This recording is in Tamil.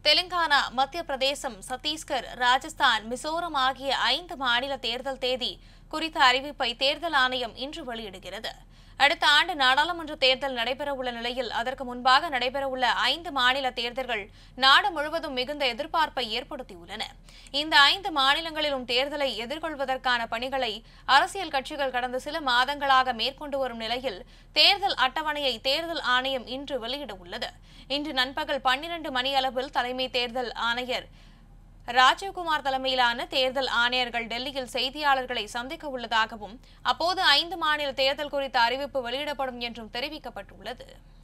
தெலுங்கானா மத்திய பிரதேசம் சத்தீஸ்கர் ராஜஸ்தான் மிசோரம் ஆகிய ஐந்து மாநில தேர்தல் தேதி குறித்த அறிவிப்பை தேர்தல் ஆணையம் இன்று வெளியிடுகிறது அடுத்த ஆண்டு நாடாளுமன்ற தேர்தல் நடைபெறவுள்ள நிலையில் அதற்கு முன்பாக நடைபெறவுள்ள ஐந்து மாநில தேர்தல்கள் நாடு முழுவதும் மிகுந்த எதிர்பார்ப்பை ஏற்படுத்தியுள்ளன இந்த ஐந்து மாநிலங்களிலும் தேர்தலை எதிர்கொள்வதற்கான பணிகளை அரசியல் கட்சிகள் கடந்த சில மாதங்களாக மேற்கொண்டு வரும் நிலையில் தேர்தல் அட்டவணையை தேர்தல் ஆணையம் இன்று வெளியிட உள்ளது இன்று நண்பகல் பன்னிரண்டு மணி அளவில் தலைமை தேர்தல் ஆணையர் ராஜீவ்குமார் தலைமையிலான தேர்தல் ஆணையர்கள் டெல்லியில் செய்தியாளர்களை சந்திக்க உள்ளதாகவும் அப்போது ஐந்து மாநில தேர்தல் குறித்த அறிவிப்பு வெளியிடப்படும் என்றும் தெரிவிக்கப்பட்டுள்ளது